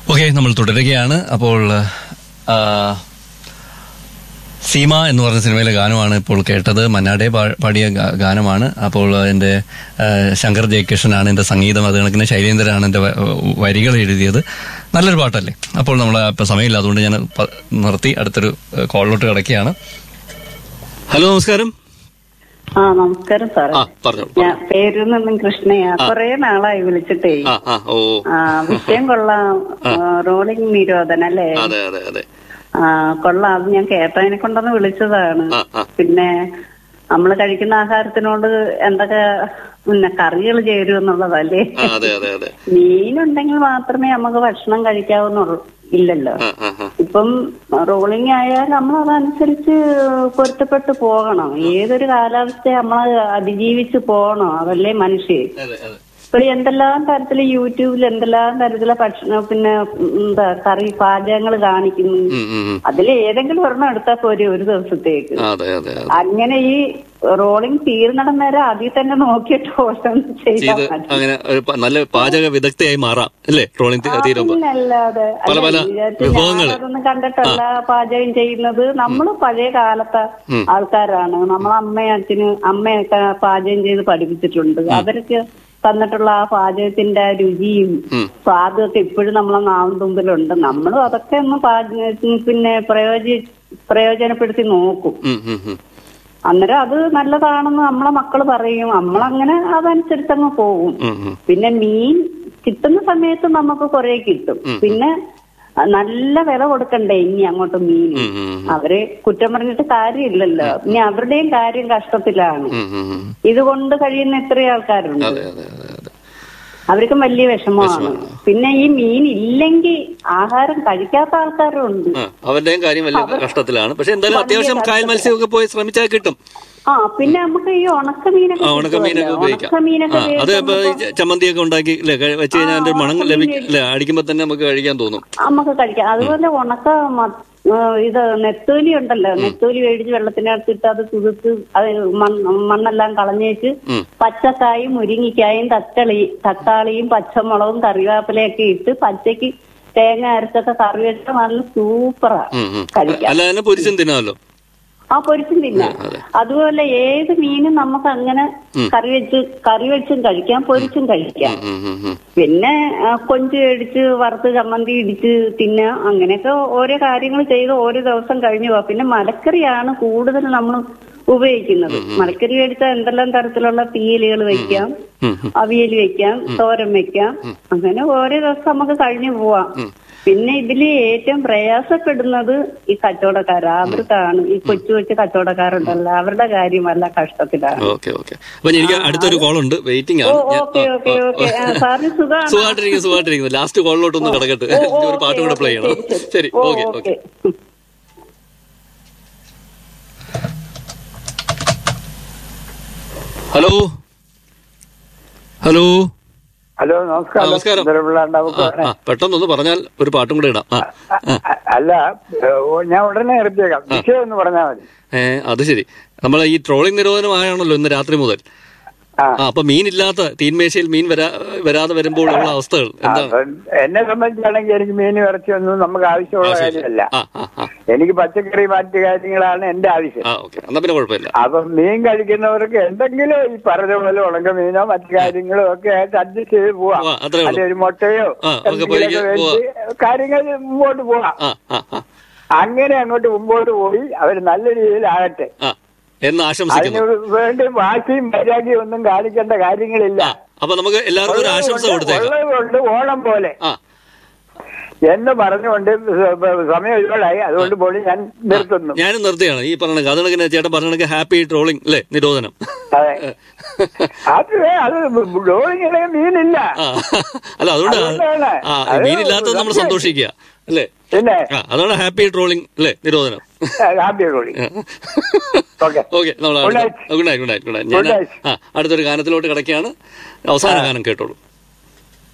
Okay നമ്മൾ തുടരുകയാണ് അപ്പോൾ ആ, സീമ എന്ന് പറഞ്ഞ സിനിമയിലെ ഗാനമാണ് ഇപ്പോൾ കേട്ടത് മന്നാടെ പാ- പാടിയ ഗാ- ഗാനമാണ് അപ്പോൾ എൻ്റെ ആ, ശങ്കർ ജയകിഷനാണ് എൻ്റെ സംഗീതം അത് കണക്കിന് ശൈലേന്ദ്രനാണ് എൻ്റെ വ- വരികൾ എഴുതിയത് നല്ലൊരു പാട്ടല്ലേ അപ്പോൾ നമ്മൾ ഇപ്പം സമയമില്ല അതുകൊണ്ട് ഞാൻ പ- നിർത്തി അടുത്തൊരു കോളിലോട്ട് കിടക്കുകയാണ് ഹലോ നമസ്കാരം ആ നമസ്കാരം സാറേ ആ പറഞ്ഞോളൂ ഞാൻ പേരിൽ നിന്നും കൃഷ്ണയാ കുറെ നാളായി വിളിച്ചിട്ടേ ആ ആ ഓ ആ വിഷയം കൊള്ളാം ആ, റോളിംഗ് നിരോധനം അല്ലേ അതെ അതെ അതെ ആ കൊള്ളാം അത് ഞാൻ കേട്ടതിനെ കൊണ്ടൊന്ന് വിളിച്ചതാണ് ആ ആ പിന്നെ നമ്മൾ കഴിക്കുന്ന ആഹാരത്തിനോട് എന്തൊക്കെ പിന്നെ കറികൾ ചേരും എന്നുള്ളതല്ലേ ആ, അതെ അതെ അതെ മീനുണ്ടെങ്കിൽ മാത്രമേ നമുക്ക് ഭക്ഷണം കഴിക്കാവുന്നുള്ളൂ ഇല്ലല്ലോ ആ ആ ആ ഇപ്പം റോളിംഗ് ആയാൽ നമ്മൾ അതനുസരിച്ച് പൊരുത്തപ്പെട്ട് പോകണം ഏതൊരു കാലാവസ്ഥയെ നമ്മൾ അതിജീവിച്ച് പോകണം അതല്ലേ മനുഷ്യൻ അതെ അതെ ഇപ്പോൾ എന്തെല്ലാം തരത്തില് യൂട്യൂബിൽ എന്തെല്ലാം തരത്തിലെ ഭക്ഷണം പിന്നെ ഉം, എന്താ കറി പാചകങ്ങൾ കാണിക്കുന്നു ഉം, ഉം, ഉം. അതിൽ ഏതെങ്കിലും ഒരെണ്ണം എടുത്താൽ പോരെ ഒരു ദിവസത്തേക്ക് അതെ അതെ അതെ അങ്ങനെ ഈ റോളിംഗ് തീർന്നിടം വരെ അതിൽ തന്നെ നോക്കിയിട്ട് ഓരോന്ന് ചെയ്താൽ ചെയ്ത് മതി അങ്ങനെ ഒരു പ- നല്ല പാചക വിദഗ്ധയായി മാറാം അല്ലേ ട്രോളിംഗ് തീ- തീരുമ്പോ പിന്നല്ലാതെ പല പല അല്ല, വിചാരിച്ച് വിഭവങ്ങള്. ഞാനതൊന്നും കണ്ടിട്ടല്ല പാചകം ചെയ്യുന്നത് നമ്മള് പഴയ കാലത്തെ ആൾക്കാരാണ് നമ്മളെ അമ്മയും അച്ഛനും അമ്മയൊക്കെ പാചകം ചെയ്ത് പഠിപ്പിച്ചിട്ടുണ്ട് അവർക്ക് തന്നിട്ടുള്ള ആ പാചകത്തിന്റെ ആ രുചിയും ഉം. സ്വാദും ഒക്കെ ഇപ്പോഴും നമ്മളെ നാവും തുമ്പിലുണ്ട് നമ്മളും അതൊക്കെ ഒന്ന് പാചക പിന്നെ പ്രയോജി പ്രയോജനപ്പെടുത്തി നോക്കും ഉം, ഉം, ഉം. അന്നേരം അത് നല്ലതാണെന്ന് നമ്മളെ മക്കള് പറയും നമ്മളങ്ങനെ അതനുസരിച്ച് അങ്ങ് പോകും ഉം, ഉം. പിന്നെ മീൻ കിട്ടുന്ന സമയത്ത് നമുക്ക് കുറെ കിട്ടും പിന്നെ നല്ല വില കൊടുക്കണ്ടേ ഇനി അങ്ങോട്ട് മീൻ ഉം, ഉം, ഉം. അവരെ കുറ്റം പറഞ്ഞിട്ട് കാര്യമില്ലല്ലോ ഇനി അവരുടെയും കാര്യം കഷ്ടത്തിലാണ് ഉം, ഉം, ഉം. ഇതുകൊണ്ട് കഴിയുന്ന എത്രയോ ആൾക്കാരുണ്ട് അതെ അതെ അതെ അതെ അവർക്കും വലിയ വിഷമമാണ് പിന്നെ ഈ മീൻ ഇല്ലെങ്കിൽ ആഹാരം കഴിക്കാത്ത ആൾക്കാരും ഉണ്ട് ആ, അവരുടെയും കാര്യം വലിയ കഷ്ടത്തിലാണ് പക്ഷെ എന്തായാലും അത്യാവശ്യം കായൽ മത്സ്യമൊക്കെ പോയി ശ്രമിച്ചാൽ കിട്ടും ആ പിന്നെ നമുക്ക് ഈ ഉണക്ക മീനൊക്കെ ആ ഉണക്കമീനൊക്കെ കിട്ടുമല്ലോ. ഉപയോഗിക്കാം ഉണക്കമീനൊക്കെ ആ അത് ഇപ്പൊ ഈ ച- ചമ്മന്തിയൊക്കെ ഉണ്ടാക്കി അല്ലേ കഴി- വെച്ച് കഴിഞ്ഞാൽ അതിന്റെ മണം ലഭിക്കും അല്ലേ അടിക്കുമ്പോ തന്നെ നമുക്ക് കഴിക്കാൻ തോന്നും നമുക്ക് കഴിക്കാം അതുപോലെ ഉണക്ക മ- ആ, ഇത് നെത്തോലി ഉണ്ടല്ലോ നെത്തോലി മേടിച്ച് വെള്ളത്തിനകത്തിട്ട് അത് തുതുത്ത് അത് മണ്ണ് മണ്ണെല്ലാം കളഞ്ഞേച്ച് ഉം. പച്ചക്കായും മുരിങ്ങിക്കായും തക്കളി തക്കാളിയും പച്ചമുളകും കറിവേപ്പിലയൊക്കെ ഇട്ട് പച്ചക്ക് തേങ്ങ അരച്ചൊക്കെ കറി വെച്ചാൽ നല്ല സൂപ്പറാ ഉം, ഉം. കഴിക്കാം അല്ല അതിനെ പൊരിച്ചും തിന്നാമല്ലോ ആ പൊരിച്ചും തിന്നാം അതുപോലെ ഏത് മീനും നമുക്ക് അങ്ങനെ കറി വെച്ച് കറി വെച്ചും കഴിക്കാം പൊരിച്ചും കഴിക്കാം ഉം, ഉം, ഉം. പിന്നെ ആ, കൊഞ്ച് മേടിച്ച് വറുത്ത് ചമ്മന്തി ഇടിച്ച് തിന്നുക അങ്ങനെയൊക്കെ ഓരോ കാര്യങ്ങൾ ചെയ്ത് ഓരോ ദിവസം കഴിഞ്ഞു പോവാം പിന്നെ മലക്കറിയാണ് കൂടുതൽ നമ്മൾ ഉപയോഗിക്കുന്നത് മലക്കറി മേടിച്ചാൽ എന്തെല്ലാം തരത്തിലുള്ള തീയലുകൾ വെക്കാം ഉം, അവിയൽ വെക്കാം തോരൻ വെക്കാം അങ്ങനെ ഓരോ ദിവസം നമുക്ക് കഴിഞ്ഞു പോവാം പിന്നെ ഇതില് ഏറ്റവും പ്രയാസപ്പെടുന്നത് ഈ കച്ചവടക്കാരാ അവർക്കാണ് ഈ കൊച്ചു കൊച്ചു കച്ചവടക്കാരുണ്ടല്ലോ അവരുടെ കാര്യം വല്ല കഷ്ടത്തിലാണ് ഓക്കെ ഓക്കെ അപ്പൊ എനിക്ക് അടുത്തൊരു കോൾ ഉണ്ട് വെയിറ്റിംഗ് ഓ ആണ് ഞാൻ- ഓക്കെ ആ, ഓക്കെ ആ, ഓക്കെ ആ. സാറിന് സുഖമാണ് സുഖമായിട്ടിരിക്കുന്നു സുഖമായിട്ടിരിക്കുന്നു ലാസ്റ്റ് കോളിലോട്ട് ഒന്ന് കിടക്കട്ടെ ഓ, എനിക്ക് ഒരു ഓ, പാട്ടും കൂടെ ഓക്കെ, പ്ലേ ചെയ്യണം ശരി, ശരി. ശരി ഓ, okay okay okay. Hello hello hello ആ, നമസ്കാരം നമസ്കാരം. സുന്ദരപിള്ള ആ ഉണ്ടാവുക ആ പെട്ടെന്നൊന്ന് പറഞ്ഞാൽ ഒരു പാട്ടും കൂടെ ഇടാം ആ ആ. അല്ല ഏ, ഓ, ഞാൻ ഉടനെ നിർത്തിയേക്കാം വിഷയം എന്ന് പറഞ്ഞാൽ മതി ഏ അത് ശരി നമ്മൾ ഈ ട്രോളിംഗ് നിരോധനമായാണല്ലോ ഇന്ന് രാത്രി മുതൽ ആ ആ അപ്പൊ മീനില്ലാത്ത തീൻമേശയിൽ മീൻ വരാ വരാതെ വരുമ്പോൾ ഉള്ള അവസ്ഥകൾ എന്താണ് അപ്പം എന്നെ സംബന്ധിച്ചാണെങ്കിൽ എനിക്ക് മീൻ ഇറച്ചിയൊന്നും നമുക്ക് ആവശ്യമുള്ള ആ, ശരി. കാര്യമല്ല ആ ആ ആ എനിക്ക് പച്ചക്കറി മറ്റു കാര്യങ്ങളാണ് എന്റെ ആവശ്യം ആ ഓക്കെ എന്നാ പിന്നെ കുഴപ്പമില്ല അപ്പം മീൻ കഴിക്കുന്നവർക്ക് എന്തെങ്കിലും ഈ പറഞ്ഞ പോലെ ഉണക്ക മീനോ മറ്റു കാര്യങ്ങളോ ഒക്കെ ആയിട്ട് അഡ്ജസ്റ്റ് ചെയ്ത് പോവാം പോവാം, അത്രേ ഉള്ളൂ. അല്ലെങ്കിൽ ഒരു മുട്ടയോ ആ, ഒക്കെ എന്തെങ്കിലുമൊക്കെ പൊരിക്ക് മേടിച്ച് കാര്യങ്ങൾ മുമ്പോട്ട് പോവാം ആ ആ ആ അങ്ങനെ അങ്ങോട്ട് മുമ്പോട്ട് പോയി അവർ നല്ല രീതിയിലാകട്ടെ ആ എന്ന് അതിന് ആശംസിക്കുന്നു വേണ്ടി വാശിയും വൈരാഗ്യവും ഒന്നും കാണിക്കേണ്ട കാര്യങ്ങളില്ല ആ അപ്പൊ നമുക്ക് എല്ലാവർക്കും ഒരു ആശംസ കൊടുത്തേക്കാം ഉള്ളതുകൊണ്ട് ഓണം പോലെ ആ എന്ന് പറഞ്ഞുകൊണ്ട് സമയം ഒരുപാടായി അതുകൊണ്ട് പോയി ഞാൻ നിർത്തുന്നു ഞാനും നിർത്തിയാണ് ഈ പറഞ്ഞ അത് കണക്കിന് ചേട്ടൻ പറഞ്ഞ കണക്ക് ഹാപ്പി ട്രോളിംഗ് അല്ലേ നിരോധനം അതെ അത് അത് ഡോളിങ്ങനെ മീനില്ല ആ അല്ല അതുകൊണ്ട് അതുകൊണ്ടാണ്. ആ അത് വിമീനില്ലാത്തത് നമ്മൾ സന്തോഷിക്കുക അല്ലേ പിന്നെ ആ അതാണ് ഹാപ്പി ട്രോളിംഗ് അല്ലേ നിരോധനം ഹാപ്പി ഡോളി ഓക്കെ ഓക്കെ നമ്മൾ Good night. Good night good night good night good night ഞാൻ Good night. ആ അടുത്തൊരു ഗാനത്തിലോട്ട് കിടക്കുകയാണ് അവസാന ഗാനം കേട്ടോളൂ